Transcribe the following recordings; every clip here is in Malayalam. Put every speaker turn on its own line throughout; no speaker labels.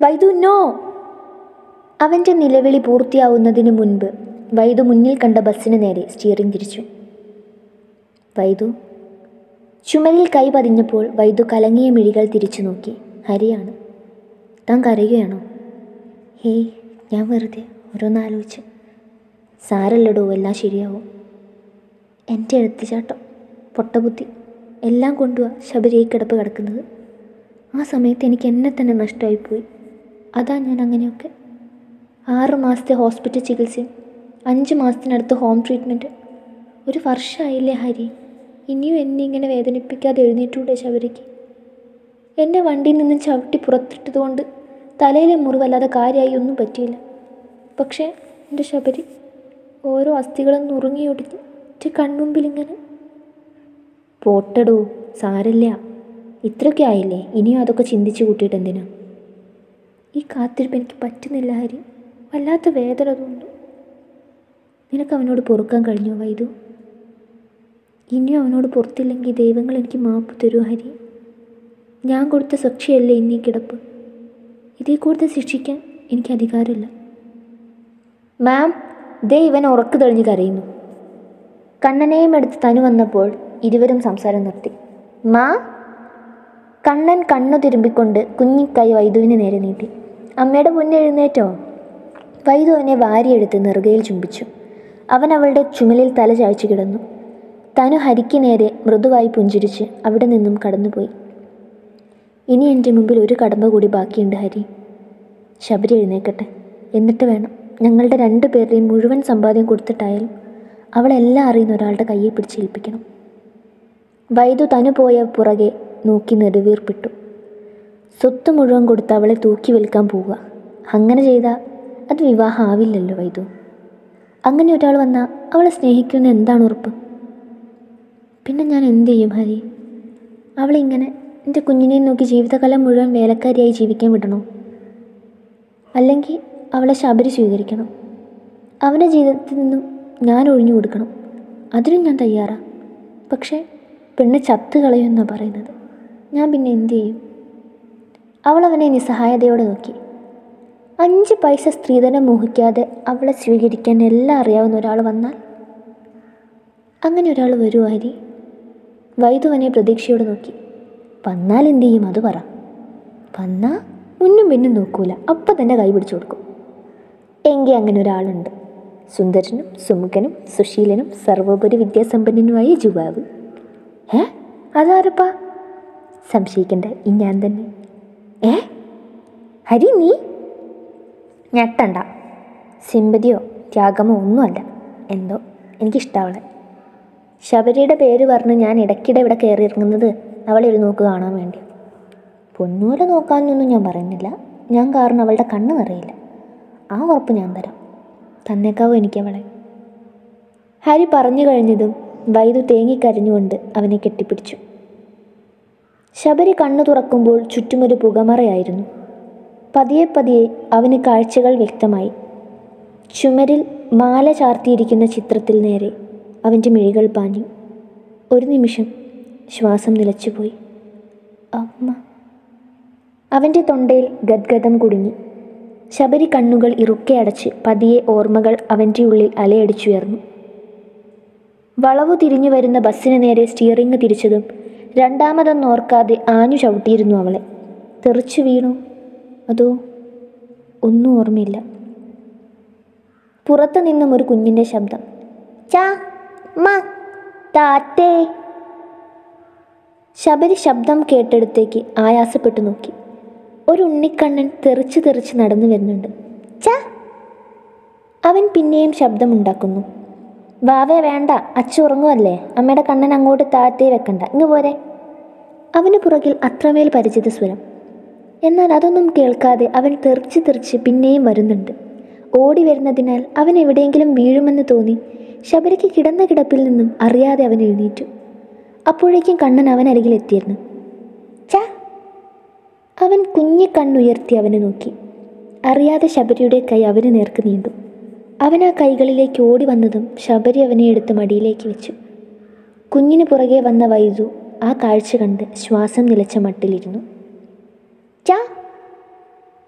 വൈദു നോ അവൻ്റെ നിലവിളി പൂർത്തിയാവുന്നതിന് മുൻപ് വൈദു മുന്നിൽ കണ്ട ബസ്സിന് നേരെ സ്റ്റിയറിംഗ് തിരിച്ചു വൈദു ചുമലിൽ കൈ പതിഞ്ഞപ്പോൾ വൈദു കലങ്ങിയ മിഴികൾ തിരിച്ചു നോക്കി ഹരിയാണ് താൻ കരയുകയാണോ ഹേയ് ഞാൻ വെറുതെ ഓരോന്നാലോചിച്ച് സാരല്ലടോ എല്ലാം ശരിയാവും എൻ്റെ എഴുത്തിച്ചാട്ടം പൊട്ടബുദ്ധി എല്ലാം കൊണ്ടുവാ ശബരിയെ കിടപ്പ് കിടക്കുന്നത് ആ സമയത്ത് എനിക്ക് എന്നെ തന്നെ നഷ്ടമായിപ്പോയി അതാ ഞാൻ അങ്ങനെയൊക്കെ ആറ് മാസത്തെ ഹോസ്പിറ്റൽ ചികിത്സയും അഞ്ച് മാസത്തിനടുത്ത് ഹോം ട്രീറ്റ്മെൻറ്റ് ഒരു വർഷമായില്ലേ ഹരി ഇനിയും എന്നെ ഇങ്ങനെ വേദനിപ്പിക്കാതെ എഴുന്നേറ്റൂടെ ശബരിക്ക് എന്നെ വണ്ടിയിൽ നിന്ന് ചവിട്ടി പുറത്തിട്ടതുകൊണ്ട് തലയിലെ മുറിവല്ലാതെ കാര്യമായി ഒന്നും പറ്റിയില്ല പക്ഷേ എൻ്റെ ശബരി ഓരോ അസ്ഥികളും നുറുങ്ങിയൊടിഞ്ഞ് എൻ്റെ കൺമുമ്പിൽ ഇങ്ങനെ പോട്ടടോ സാരല്ല ഇത്രയൊക്കെ ആയില്ലേ ഇനിയും അതൊക്കെ ചിന്തിച്ച് കൂട്ടിയിട്ട് എന്തിനാ ഈ കാത്തിരിപ്പ് എനിക്ക് പറ്റുന്നില്ല ഹരി വല്ലാത്ത വേദന തോന്നുന്നു നിനക്ക് അവനോട് പൊറുക്കാൻ കഴിഞ്ഞോ വൈദു ഇനിയും അവനോട് പുറത്തില്ലെങ്കിൽ ദൈവങ്ങൾ എനിക്ക് മാപ്പ് തരൂ ഹരി ഞാൻ കൊടുത്ത ശിക്ഷയല്ലേ ഇന്നീ കിടപ്പ് ഇതേ കൂടുതൽ ശിക്ഷിക്കാൻ എനിക്ക് അധികാരമില്ല മാം ദേ ഇവൻ ഉറക്കു തെളിഞ്ഞ് കരയുന്നു കണ്ണനെയും എടുത്ത് തനു വന്നപ്പോൾ ഇരുവരും സംസാരം നിർത്തി മാ കണ്ണൻ കണ്ണു തിരുമ്പിക്കൊണ്ട് കുഞ്ഞിക്കൈ വൈദുവിന് നേരെ നീട്ടി അമ്മയുടെ മുന്നേ എഴുന്നേറ്റോ വൈദു അവനെ വാരിയെടുത്ത് നെറുകയിൽ ചുംബിച്ചു അവൻ അവളുടെ ചുമലിൽ തല ചായ്ച്ചു കിടന്നു തനു ഹരിക്ക് നേരെ മൃദുവായി പുഞ്ചിരിച്ച് അവിടെ നിന്നും കടന്നുപോയി ഇനി എൻ്റെ മുമ്പിൽ ഒരു കടമ്പ കൂടി ബാക്കിയുണ്ട് ഹരി ശബരി എഴുന്നേക്കട്ടെ എന്നിട്ട് വേണം ഞങ്ങളുടെ രണ്ടു പേരുടെയും മുഴുവൻ സമ്പാദ്യം കൊടുത്തിട്ടായാലും അവളെല്ലാം അറിയുന്ന ഒരാളുടെ കയ്യെ പിടിച്ചേൽപ്പിക്കണം വൈദു തനു പോയ പുറകെ നോക്കി നെടുവീർപ്പിട്ടു സ്വത്ത് മുഴുവൻ കൊടുത്ത് അവളെ തൂക്കി വിൽക്കാൻ പോവുക അങ്ങനെ ചെയ്താൽ അത് വിവാഹം ആവില്ലല്ലോ വൈദു അങ്ങനെ ഒരാൾ വന്നാൽ അവളെ സ്നേഹിക്കുമെന്ന് എന്താണ് ഉറപ്പ് പിന്നെ ഞാൻ എന്ത് ചെയ്യും ഹരി അവളിങ്ങനെ എൻ്റെ കുഞ്ഞിനെയും നോക്കി ജീവിതകാലം മുഴുവൻ വേലക്കാരിയായി ജീവിക്കാൻ വിടണോ അല്ലെങ്കിൽ അവളെ ശബരി സ്വീകരിക്കണം അവൻ്റെ ജീവിതത്തിൽ നിന്നും ഞാൻ ഒഴിഞ്ഞു കൊടുക്കണം അതിനും ഞാൻ തയ്യാറാ പക്ഷേ പെണ്ണ് ചത്ത് കളയുമെന്നാണ് പറയുന്നത് ഞാൻ പിന്നെ എന്തു ചെയ്യും അവൾ അവനെ നിസ്സഹായതയോടെ നോക്കി അഞ്ച് പൈസ സ്ത്രീധനം മോഹിക്കാതെ അവളെ സ്വീകരിക്കാൻ എല്ലാം അറിയാവുന്ന ഒരാൾ വന്നാൽ അങ്ങനെ ഒരാൾ വരുമോ ഹരി വൈദുവനെ പ്രതീക്ഷയോടെ നോക്കി വന്നാൽ എന്തു ചെയ്യും അത് പറ വന്നാൽ മുന്നും പിന്നും നോക്കൂല അപ്പം തന്നെ കൈ പിടിച്ചു കൊടുക്കും എങ്കിൽ അങ്ങനെ ഒരാളുണ്ട് സുന്ദരനും സുമുഖനും സുശീലനും സർവോപരി വിദ്യാസമ്പന്നനുമായ യുവാവ് ഏ അതാരപ്പാ സംശയിക്കണ്ട ഈ ഞാൻ തന്നെ ഏ ഹരി നീ ഞെട്ടണ്ട സിമ്പതിയോ ത്യാഗമോ ഒന്നുമല്ല എന്തോ എനിക്കിഷ്ടവളെ ശബരിയുടെ പേര് പറഞ്ഞ് ഞാൻ ഇടയ്ക്കിടെ ഇവിടെ കയറി ഇറങ്ങുന്നത് അവളെ ഒരു നോക്ക് കാണാൻ വേണ്ടി പൊന്നൂരെ നോക്കാനൊന്നും ഞാൻ പറയുന്നില്ല ഞാൻ കാരണം അവളുടെ കണ്ണ് നിറയില്ല ആ ഉറപ്പ് ഞാൻ തരാം തന്നേക്കാവും എനിക്കവളെ ഹരി പറഞ്ഞു കഴിഞ്ഞതും വൈദു തേങ്ങിക്കരഞ്ഞുകൊണ്ട് അവനെ കെട്ടിപ്പിടിച്ചു ശബരി കണ്ണു തുറക്കുമ്പോൾ ചുറ്റുമൊരു പുകമറയായിരുന്നു പതിയെ പതിയെ അവന് കാഴ്ചകൾ വ്യക്തമായി ചുമരിൽ മാല ചാർത്തിയിരിക്കുന്ന ചിത്രത്തിൽ നേരെ അവൻ്റെ മിഴികൾ പാഞ്ഞു ഒരു നിമിഷം ശ്വാസം നിലച്ചുപോയി അമ്മ അവൻ്റെ തൊണ്ടയിൽ ഗദ്ഗതം കുടുങ്ങി ശബരി കണ്ണുകൾ ഇറുക്കെ അടച്ച് പതിയെ ഓർമ്മകൾ അവൻ്റെ ഉള്ളിൽ അലയടിച്ചുയർന്നു വളവു തിരിഞ്ഞു വരുന്ന ബസ്സിന് നേരെ സ്റ്റിയറിംഗ് തിരിച്ചതും രണ്ടാമതൊന്നും ഓർക്കാതെ ആഞ്ഞു ചവിട്ടിയിരുന്നു അവളെ തെറിച്ചു വീണു അതോ ഒന്നും ഓർമ്മയില്ല പുറത്തു നിന്നും ഒരു കുഞ്ഞിൻ്റെ ശബ്ദം ചാ മാ താത്തേ ശബരി ശബ്ദം കേട്ടെടുത്തേക്ക് ആയാസപ്പെട്ടു നോക്കി ഒരു ഉണ്ണിക്കണ്ണൻ തെറിച്ച് തെറിച്ച് നടന്നു വരുന്നുണ്ട് ചാ അവൻ പിന്നെയും ശബ്ദമുണ്ടാക്കുന്നു വാവേ വേണ്ട അച്ഛ ഉറങ്ങുമല്ലേ അമ്മയുടെ കണ്ണൻ അങ്ങോട്ട് താത്തേ വെക്കണ്ട ഇങ്ങ് പോരെ അവന് പുറകിൽ അത്രമേൽ പരിചിത സ്വരം എന്നാൽ അതൊന്നും കേൾക്കാതെ അവൻ തെറിച്ച് തെറിച്ച് പിന്നെയും വരുന്നുണ്ട് ഓടി വരുന്നതിനാൽ അവൻ എവിടെയെങ്കിലും വീഴുമെന്ന് തോന്നി ശബരിക്ക് കിടന്ന കിടപ്പിൽ നിന്നും അറിയാതെ അവൻ എഴുന്നേറ്റു അപ്പോഴേക്കും കണ്ണൻ അവനരികിൽ എത്തിയിരുന്നു ചാ അവൻ കുഞ്ഞി കണ്ണുയർത്തി അവനെ നോക്കി അറിയാതെ ശബരിയുടെ കൈ അവന് നേർക്ക് നീണ്ടു അവൻ ആ കൈകളിലേക്ക് ഓടി വന്നതും ശബരി അവനെ എടുത്ത് മടിയിലേക്ക് വെച്ചു കുഞ്ഞിന് പുറകെ വന്ന വൈദു ആ കാഴ്ച കണ്ട് ശ്വാസം നിലച്ച മട്ടിലിരുന്നു ചാ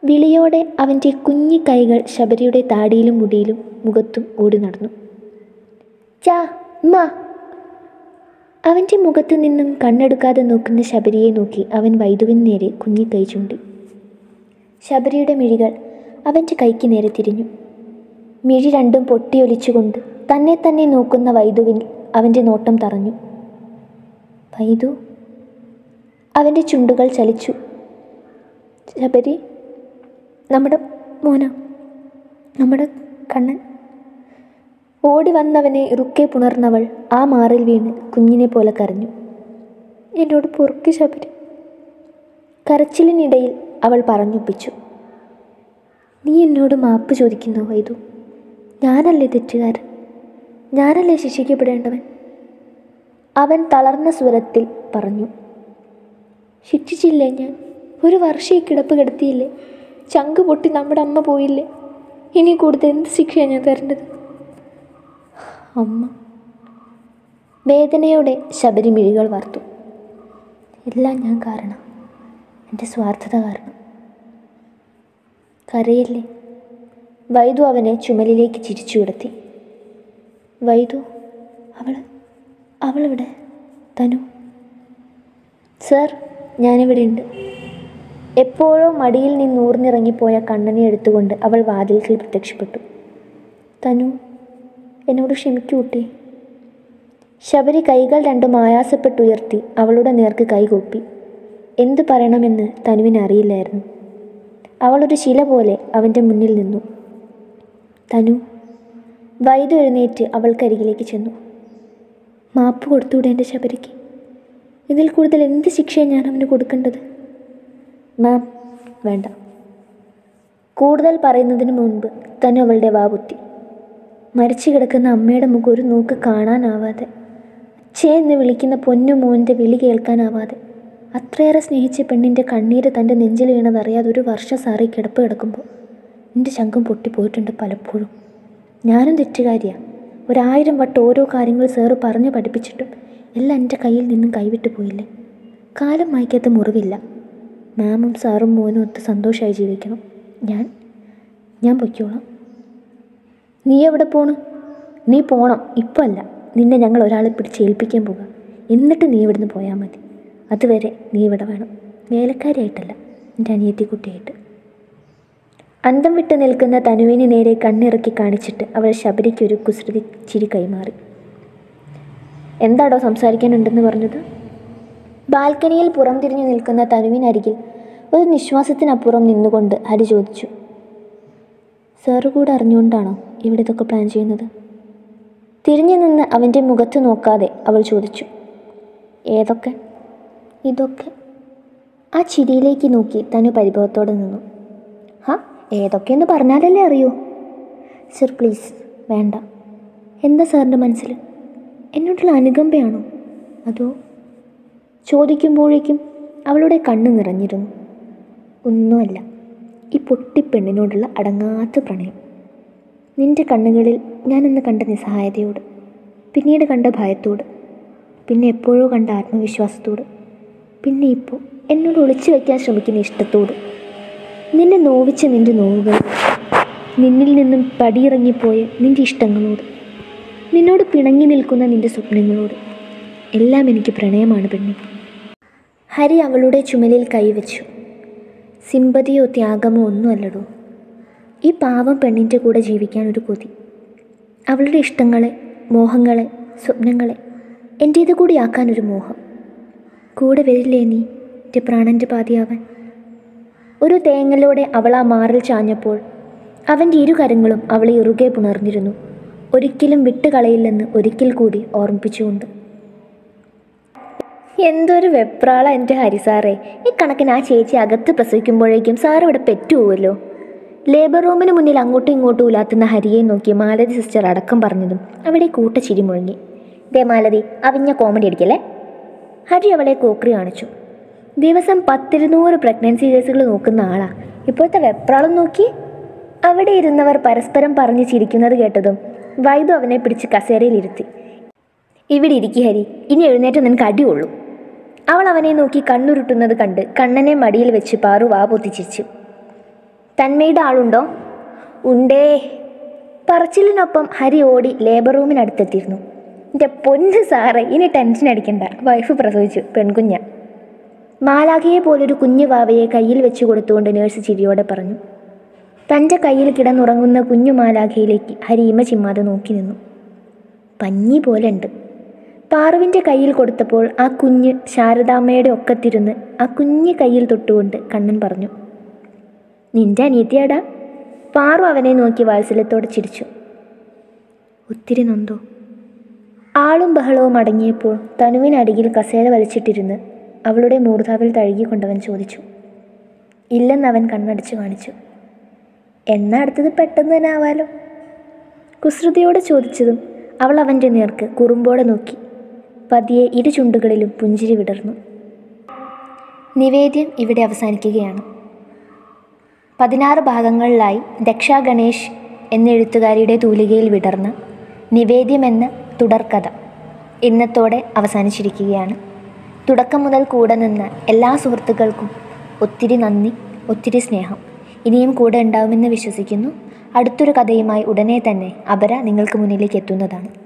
വിളിയോടെ അവൻ്റെ കുഞ്ഞി കൈകൾ ശബരിയുടെ താടിയിലും മുടിയിലും മുഖത്തും ഓടി നടന്നു ചാ ഉമ്മ അവൻ്റെ മുഖത്തു നിന്നും കണ്ണെടുക്കാതെ നോക്കുന്ന ശബരിയെ നോക്കി അവൻ വൈദുവിന് നേരെ കുഞ്ഞി കൈ ചൂണ്ടി ശബരിയുടെ മിഴികൾ അവൻ്റെ കൈക്ക് നേരെ തിരിഞ്ഞു മിഴി രണ്ടും പൊട്ടിയൊലിച്ചുകൊണ്ട് തന്നെ തന്നെ നോക്കുന്ന വൈദുവിൽ അവൻ്റെ നോട്ടം തറഞ്ഞു വൈദു അവൻ്റെ ചുണ്ടുകൾ ചലിച്ചു ശബരി നമ്മുടെ മോന നമ്മുടെ കണ്ണൻ ഓടി വന്നവനെ ഇറുക്കെ പുണർന്നവൾ ആ മാറിൽ വീണ് കുഞ്ഞിനെ പോലെ കരഞ്ഞു എന്നോട് പൊറുക്ക് ശബരി കരച്ചിലിനിടയിൽ അവൾ പറഞ്ഞൊപ്പിച്ചു നീ എന്നോട് മാപ്പ് ചോദിക്കുന്നു വൈദു ഞാനല്ലേ തെറ്റുകാരൻ ഞാനല്ലേ ശിക്ഷിക്കപ്പെടേണ്ടവൻ അവൻ തളർന്ന സ്വരത്തിൽ പറഞ്ഞു ശിക്ഷിച്ചില്ലേ ഞാൻ ഒരു വർഷം ഈ കിടപ്പ് കിടത്തിയില്ലേ ചങ്ക് പൊട്ടി നമ്മുടെ അമ്മ പോയില്ലേ ഇനി കൂടുതൽ എന്ത് ശിക്ഷയാണ് ഞാൻ തരേണ്ടത് അമ്മ വേദനയോടെ ശബരി മിഴികൾ വാർത്തു എല്ലാം ഞാൻ കാരണം എൻ്റെ സ്വാർത്ഥത കാരണം കരയല്ലേ വൈദു അവനെ ചുമലിലേക്ക് ചിരിച്ചു കിടത്തി വൈദു അവൾ അവളിവിടെ തനു സർ ഞാനിവിടെ ഉണ്ട് എപ്പോഴോ മടിയിൽ നിന്ന് ഊർന്നിറങ്ങിപ്പോയ കണ്ണനെ എടുത്തുകൊണ്ട് അവൾ വാതിൽക്കൽ പ്രത്യക്ഷപ്പെട്ടു തനു എന്നോട് ക്ഷമിക്കൂ കുട്ടി ശബരി കൈകൾ രണ്ടും ആയാസപ്പെട്ടുയർത്തി അവളുടെ നേർക്ക് കൈകൂപ്പി എന്തു പറയണമെന്ന് തനുവിന് അറിയില്ലായിരുന്നു അവളൊരു ശില പോലെ അവൻ്റെ മുന്നിൽ നിന്നു തനു വൈദ്യു എഴുന്നേറ്റ് അവൾക്കരികിലേക്ക് ചെന്നു മാപ്പ് കൊടുത്തൂടെ എൻ്റെ ശബരിക്ക് ഇതിൽ കൂടുതൽ എന്ത് ശിക്ഷയാണ് ഞാൻ അവന് കൊടുക്കേണ്ടത് മാം വേണ്ട കൂടുതൽ പറയുന്നതിന് മുൻപ് തന്നെ അവളുടെ വാപുത്തി മരിച്ചു കിടക്കുന്ന അമ്മയുടെ മുഖം ഒരു നോക്ക് കാണാനാവാതെ അച്ഛേ എന്ന് വിളിക്കുന്ന പൊന്നു മോൻ്റെ വിളി കേൾക്കാനാവാതെ അത്രയേറെ സ്നേഹിച്ച പെണ്ണിൻ്റെ കണ്ണീര് തൻ്റെ നെഞ്ചിൽ വീണതറിയാതെ ഒരു വർഷം സാറി കിടപ്പ് കിടക്കുമ്പോൾ എൻ്റെ ശങ്കം പൊട്ടിപ്പോയിട്ടുണ്ട് പലപ്പോഴും ഞാനും തെറ്റുകാരിയാണ് ഒരായിരം വട്ടം ഓരോ കാര്യങ്ങൾ സാറ് പറഞ്ഞ് പഠിപ്പിച്ചിട്ടും എല്ലാം എൻ്റെ കയ്യിൽ നിന്നും കൈവിട്ടു പോയില്ലേ കാലം മായ്ക്കാത്ത മുറിവില്ല മാമും സാറും മോനും ഒത്ത് സന്തോഷമായി ജീവിക്കണം ഞാൻ ഞാൻ പൊയ്ക്കോളാം നീ എവിടെ പോണു നീ പോണം ഇപ്പോൾ അല്ല നിന്നെ ഞങ്ങൾ ഒരാളെ പിടിച്ച് ഏൽപ്പിക്കാൻ പോകുക എന്നിട്ട് നീ ഇവിടുന്ന് പോയാൽ മതി അതുവരെ നീ ഇവിടെ വേണം വേലക്കാരിയായിട്ടല്ല എൻ്റെ അനിയത്തിക്കുട്ടിയായിട്ട് അന്തം വിട്ട് നിൽക്കുന്ന തനുവിന് നേരെ കണ്ണിറക്കി കാണിച്ചിട്ട് അവൾ ശബരിക്ക് ഒരു കുസൃതി ചിരി കൈമാറി എന്താടോ സംസാരിക്കാനുണ്ടെന്ന് പറഞ്ഞത് ബാൽക്കണിയിൽ പുറംതിരിഞ്ഞു നിൽക്കുന്ന തനുവിനരികിൽ ഒരു നിശ്വാസത്തിനപ്പുറം നിന്നുകൊണ്ട് ഹരി ചോദിച്ചു സാറ് കൂടെ അറിഞ്ഞുകൊണ്ടാണോ ഇവിടെ ഇതൊക്കെ പ്ലാൻ ചെയ്യുന്നത് തിരിഞ്ഞു നിന്ന് അവൻ്റെ മുഖത്ത് നോക്കാതെ അവൾ ചോദിച്ചു ഏതൊക്കെ ഇതൊക്കെ ആ ചിരിയിലേക്ക് നോക്കി തനു പരിഭവത്തോടെ നിന്നു ഹാ ഏതൊക്കെയെന്ന് പറഞ്ഞാലല്ലേ അറിയൂ സർ പ്ലീസ് വേണ്ട എന്താ സാറിൻ്റെ മനസ്സിൽ എന്നോടുള്ള അനുകമ്പയാണോ അതോ ചോദിക്കുമ്പോഴേക്കും അവളുടെ കണ്ണ് നിറഞ്ഞിരുന്നു ഒന്നുമല്ല ഈ പൊട്ടിപ്പെണ്ണിനോടുള്ള അടങ്ങാത്ത പ്രണയം നിന്റെ കണ്ണുകളിൽ ഞാനന്ന് കണ്ട നിസ്സഹായതയോട് പിന്നീട് കണ്ട ഭയത്തോട് പിന്നെ എപ്പോഴോ കണ്ട ആത്മവിശ്വാസത്തോട് പിന്നെ ഇപ്പോൾ എന്നോട് ഒളിച്ചു വയ്ക്കാൻ ശ്രമിക്കുന്ന ഇഷ്ടത്തോട് നിന്നെ നോവിച്ച നിന്റെ നോവുകൾ നിന്നിൽ നിന്നും പടിയിറങ്ങിപ്പോയ നിന്റെ ഇഷ്ടങ്ങളോട് നിന്നോട് പിണങ്ങി നിൽക്കുന്ന നിന്റെ സ്വപ്നങ്ങളോട് എല്ലാം എനിക്ക് പ്രണയമാണ് പെണ്ണെ ഹരി അവളുടെ ചുമലിൽ കൈവച്ചു സിമ്പതിയോ ത്യാഗമോ ഒന്നുമല്ലടോ ഈ പാവം പെണ്ണിൻ്റെ കൂടെ ജീവിക്കാൻ ഒരു കൊതി അവളുടെ ഇഷ്ടങ്ങളെ മോഹങ്ങളെ സ്വപ്നങ്ങളെ എൻ്റേത് കൂടിയാക്കാൻ ഒരു മോഹം കൂടെ വരില്ലേ നീ എൻ്റെ പ്രാണൻ്റെ പാതിയാവാൻ ഒരു തേങ്ങലോടെ അവൾ ആ മാറിൽ ചാഞ്ഞപ്പോൾ അവൻ്റെ ഇരു കരങ്ങളും അവളെ ഇറുകെ പുണർന്നിരുന്നു ഒരിക്കലും വിട്ടുകളയില്ലെന്ന് ഒരിക്കൽ കൂടി ഓർമ്മിപ്പിച്ചുകൊണ്ട് എന്തൊരു വെപ്രാള എൻ്റെ ഹരിസാറേ ഈ കണക്കിന് ആ ചേച്ചി അകത്ത് പ്രസവിക്കുമ്പോഴേക്കും സാർ ഇവിടെ പെറ്റുപോവല്ലോ ലേബർ റൂമിന് മുന്നിൽ അങ്ങോട്ടും ഇങ്ങോട്ടും ഉലാത്തുന്ന ഹരിയെ നോക്കി മാലതി സിസ്റ്റർ അടക്കം പറഞ്ഞതും അവിടെ കൂട്ട ചിരി മുഴങ്ങി ദേ മാലതി അവിഞ്ഞ കോമഡി അടിക്കല്ലേ ഹരി അവളെ കോക്രി കാണിച്ചു ദിവസം പത്തിരുന്നൂറ് പ്രഗ്നൻസി കേസുകൾ നോക്കുന്ന ആളാ ഇപ്പോഴത്തെ വെപ്രാളം നോക്കി അവിടെ ഇരുന്നവർ പരസ്പരം പറഞ്ഞ് ചിരിക്കുന്നത് കേട്ടതും വൈദു അവനെ പിടിച്ച് കസേരയിലിരുത്തി ഇവിടെ ഇരിക്കി ഹരി ഇനി എഴുന്നേറ്റ് നിനക്ക് അടിയുള്ളൂ അവൾ അവനെ നോക്കി കണ്ണുരുട്ടുന്നത് കണ്ട് കണ്ണനെ മടിയിൽ വെച്ച് പാറു വാ പൊത്തിച്ചിരിച്ചു തന്മയുടെ ആളുണ്ടോ ഉണ്ടേ പറച്ചിലിനൊപ്പം ഹരി ഓടി ലേബർ റൂമിനടുത്തെത്തിയിരുന്നു എൻ്റെ പൊന്ന് സാറേ ഇനി ടെൻഷൻ അടിക്കണ്ട വൈഫ് പ്രസവിച്ചു പെൺകുഞ്ഞ മാലാഖയെ പോലൊരു കുഞ്ഞു വാവയെ കയ്യിൽ വെച്ച് കൊടുത്തുകൊണ്ട് നേഴ്സ് ചിരിയോടെ പറഞ്ഞു തൻ്റെ കയ്യിൽ കിടന്നുറങ്ങുന്ന കുഞ്ഞു മാലാഖയിലേക്ക് ഹരീമ ചിമ്മാതെ നോക്കി നിന്നു പഞ്ഞി പോലെ ഉണ്ട് പാറുവിൻ്റെ കയ്യിൽ കൊടുത്തപ്പോൾ ആ കുഞ്ഞ് ശാരദാമ്മയുടെ ഒക്കത്തിരുന്ന് ആ കുഞ്ഞ് കയ്യിൽ തൊട്ടുകൊണ്ട് കണ്ണൻ പറഞ്ഞു നിന്റെ അനിയത്തിയാടാ പാറു അവനെ നോക്കി വാത്സല്യത്തോടെ ചിരിച്ചു ഒത്തിരി നൊന്തോ ആളും ബഹളവും അടങ്ങിയപ്പോൾ തനുവിനടിയിൽ കസേര വലിച്ചിട്ടിരുന്ന് അവളുടെ മൂർധാവിൽ തഴുകിക്കൊണ്ടവൻ ചോദിച്ചു ഇല്ലെന്നവൻ കണ്ണടച്ചു കാണിച്ചു എന്നാ അടുത്തത് പെട്ടെന്ന് തന്നെ ആവാലോ കുസൃതിയോടെ ചോദിച്ചതും അവൾ അവൻ്റെ നേർക്ക് കുറുമ്പോടെ നോക്കി പതിയെ ഇരു ചുണ്ടുകളിലും പുഞ്ചിരി വിടർന്നു നിവേദ്യം ഇവിടെ അവസാനിക്കുകയാണ് പതിനാറ് ഭാഗങ്ങളിലായി ദക്ഷ ഗണേഷ് എന്ന എഴുത്തുകാരിയുടെ തൂലികയിൽ വിടർന്ന നിവേദ്യം എന്ന തുടർക്കഥ ഇന്നത്തോടെ അവസാനിച്ചിരിക്കുകയാണ് തുടക്കം മുതൽ കൂടെ നിന്ന എല്ലാ സുഹൃത്തുക്കൾക്കും ഒത്തിരി നന്ദി ഒത്തിരി സ്നേഹം ഇനിയും കൂടെ ഉണ്ടാവുമെന്ന് വിശ്വസിക്കുന്നു അടുത്തൊരു കഥയുമായി ഉടനെ തന്നെ അപര നിങ്ങൾക്ക് മുന്നിലേക്ക് എത്തുന്നതാണ്